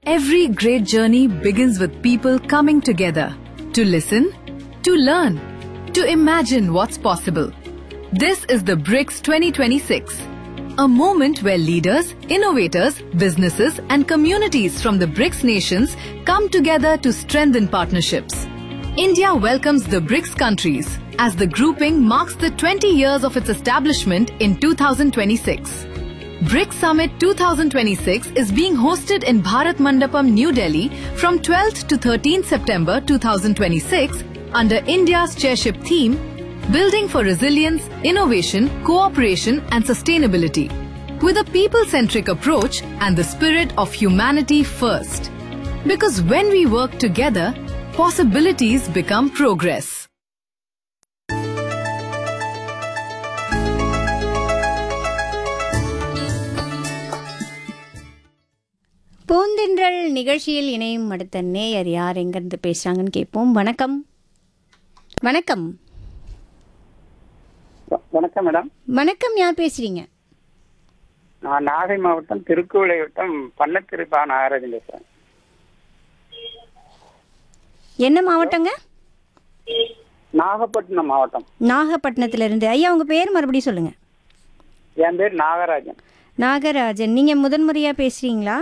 Every great journey begins with people coming together to listen, to learn, to imagine what's possible. This is the BRICS 2026, a moment where leaders, innovators, businesses, and communities from the BRICS nations come together to strengthen partnerships. India welcomes the BRICS countries as the grouping marks the 20 years of its establishment in 2026. BRICS Summit 2026 is being hosted in Bharat Mandapam, New Delhi from 12th to 13th September 2026 under India's chairship theme Building for Resilience, Innovation, Cooperation and Sustainability with a people-centric approach and the spirit of humanity first. Because when we work together, possibilities become progress. பூந்தென்றல் நிகழ்ச்சியில் இணையும் அடுத்த நேயர் யார் எங்கிருந்து பேசுறாங்கன்னு கேட்போம் வணக்கம் வணக்கம் வ- வணக்கம் மேடம் வணக்கம் யார் பேசுறீங்க நான் நாகை மாவட்டம் திருக்குவளை வட்டம் பன்னத்திருப்பா நாகராஜன் பேசுறேன் என்ன மாவட்டங்க நாகப்பட்டினம் மாவட்டம் நாகப்பட்டினத்துல இருந்து ஐயா உங்க பேர் மறுபடியும் சொல்லுங்க என் பேர் நாகராஜன் நாகராஜன் நீங்க முதன்முறையா பேசுறீங்களா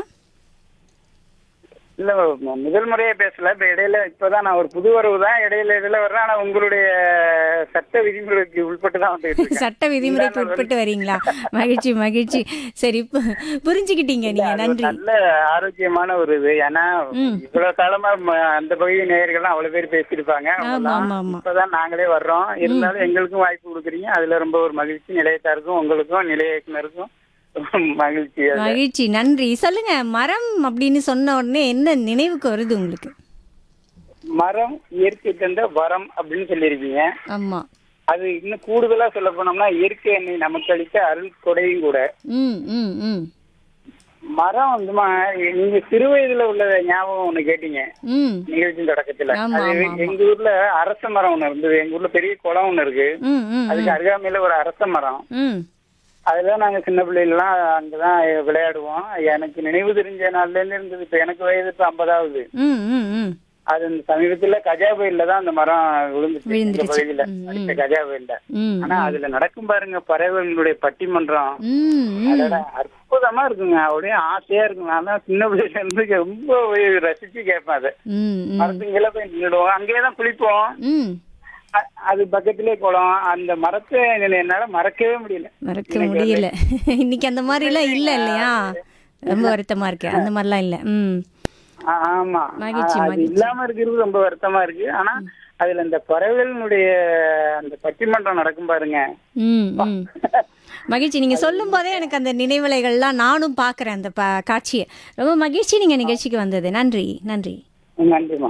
இல்ல ம- முதல் முறையே பேசல இப்ப இடையில இப்பதான் நான் ஒரு புது வரவு தான் இடையில இடையில வர்றேன் ஆனா உங்களுடைய சட்ட விதிமுறைக்கு உட்பட்டு தான் வந்துட்டு இருக்கேன் சட்ட விதிமுறைக்கு உட்பட்டு வரீங்களா மகிழ்ச்சி மகிழ்ச்சி சரி பு- புரிஞ்சுக்கிட்டீங்க நீங்க அது ஒரு நன்றி நல்ல ஆரோக்கியமான ஒரு இது ஏன்னா இவ்வளவு காலமா ம- அந்த பகுதி நேயர்கள்லாம் அவ்வளவு பேர் பேசியிருப்பாங்க ஆமா, அவங்கெல்லாம் ஆமா, ஆமா. இப்பதான் நாங்களே வர்றோம் இருந்தாலும் எங்களுக்கும் வாய்ப்பு கொடுக்குறீங்க அதுல ரொம்ப ஒரு மகிழ்ச்சி நிலையத்தாருக்கும் உங்களுக்கும் நிலைய இயக்குனருக்கும் மகிழ்ச்சி அது. மகிழ்ச்சி நன்றி சொல்லுங்க மரம் அப்படின்னு சொன்ன உடனே என்ன நினைவுக்கு வருது உங்களுக்கு மரம் இயற்கை தந்த வரம் அப்படின்னு சொல்லியிருக்கீங்க ஆமா அது இன்னும் கூடுதலா சொல்ல போனோம்னா இயற்கை எண்ணெய் நமக்கு அளித்த அருள் கொடையும் கூட ம் ம் ம் மரம் வந்துமா நீங்க சிறு வயதுல உள்ள ஞாபகம் ஒண்ணு கேட்டீங்க ம் நிகழ்ச்சியின் தொடக்கத்துல ஆமா, அது ஆமா, ஆமா. எங்க ஊர்ல அரச மரம் ஒண்ணு இருந்தது எங்க ஊர்ல பெரிய குளம் ஒண்ணு இருக்கு ம் ம் அதுக்கு அருகாமையில ஒரு அரச மரம் ம் அதுல நாங்க சின்ன பிள்ளைகள்லாம் அங்கதான் விளையாடுவோம் எனக்கு நினைவு தெரிஞ்ச நாள்ல இருந்து இருந்தது இப்ப எனக்கு வயது இப்ப ஐம்பதாவது ம் ம் ம் அது இந்த சமீபத்துல கஜா புயல்ல தான் அந்த மரம் விழுந்துச்சு இந்த விழுந்துருச்சு. பகுதியில ம், ம். அடுத்த கஜா புயல்ல ம் ஆனா அதுல நடக்கும் பாருங்க பறவைகளுடைய பட்டிமன்றம் ம் ம் அதோட அற்புதமா இருக்குங்க அப்படியே ஆசையா இருக்குங்க நான் தான் சின்ன பிள்ளைல இருந்து ரொம்ப போய் ரசிச்சு கேட்பேன் அதை ம் ம் மரத்துக்கு போய் நின்றுடுவோம் அங்கேயே தான் குளிப்போம் ம் அ- அது பக்கத்திலே குளம் அந்த மரத்தை என்னால மறக்கவே முடியல மறக்க முடியல இன்னைக்கு அந்த மாதிரிலாம் இல்ல இல்லையா ரொம்ப வருத்தமா இருக்கு அந்த மாதிரிலாம் இல்ல ம் ஆ- ஆமா மகிழ்ச்சி, ஆ, அது மகிழ்ச்சி. இல்லாம இருக்கிறது ரொம்ப வருத்தமா இருக்கு ஆனா அதுல இந்த பறவைகளினுடைய அந்த பட்டிமன்றம் நடக்கும் பாருங்க ம் ம் மகிழ்ச்சி நீங்க சொல்லும் போதே எனக்கு அந்த நினைவலைகள்லாம் நானும் பார்க்கறேன் அந்த ப காட்சியை ரொம்ப மகிழ்ச்சி நீங்க நிகழ்ச்சிக்கு வந்தது நன்றி நன்றி நன்றிமா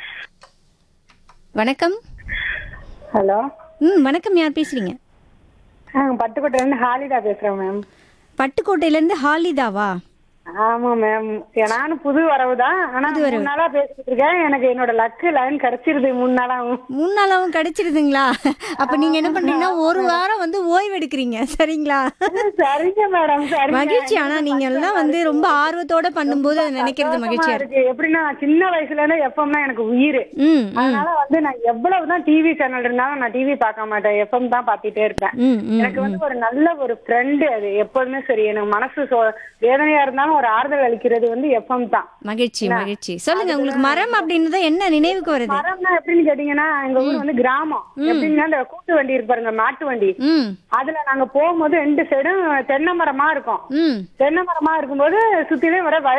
வணக்கம் ஹலோ ம் வணக்கம் யார் பேசுறீங்க ஆ பட்டுக்கோட்டையிலேருந்து ஹாலிதா பேசுகிறேன் மேம் பட்டுக்கோட்டையிலேருந்து ஹாலிதாவா ஆமாம் மேம் நானும் புது வரவு தான் ஆனால் மூணு நாளாக பேசிட்டு இருக்கேன் எனக்கு என்னோட லக்கு லைன் கிடைச்சிருது மூணு நாளாகவும் மூணு நாளாவும் கிடைச்சிருதுங்களா அப்ப நீங்க என்ன பண்றீங்கன்னா ஒரு வாரம் வந்து ஓய்வு எடுக்கிறீங்க சரிங்களா சரிங்க மேடம் சரி மகிழ்ச்சி ஆனா நீங்க எல்லாம் வந்து ரொம்ப ஆர்வத்தோட பண்ணும்போது அதை நினைக்கிறது மகிழ்ச்சியா இருக்கு இருக்கு எப்படின்னா சின்ன வயசுல இருந்து எஃப்எம்னா எனக்கு உயிர் ம் ம் அதனால வந்து நான் எவ்வளவுதான் டிவி சேனல் இருந்தாலும் நான் டிவி பார்க்க மாட்டேன் எஃப்எம் தான் பார்த்துட்டே இருப்பேன் ம் ம் எனக்கு வந்து ஒரு நல்ல ஒரு ஃப்ரெண்டு அது எப்போதுமே சரி எனக்கு மனசு சோ- வேதனையா இருந்தாலும் ஒரு ஆறுதல் அளிக்கிறது வந்து எஃப்எம் தான் மகிழ்ச்சி மகிழ்ச்சி சொல்லுங்க உங்களுக்கு மரம் அப்படின்னது என்ன நினைவுக்கு வருது மரம்னா எப்படின்னு கேட்டீங்கன்னா எங்க ஊர் வந்து கிராமம் எப்படின்னா இந்த கூட்டு வண்டி இருக்கு பாருங்க மாட்டு வண்டி ம் அதுல நாங்க போகும்போது ரெண்டு சைடும் தென்னை மரமா இருக்கும் ம் தென்னை மரமா இருக்கும்போது சுத்திலும் வர வய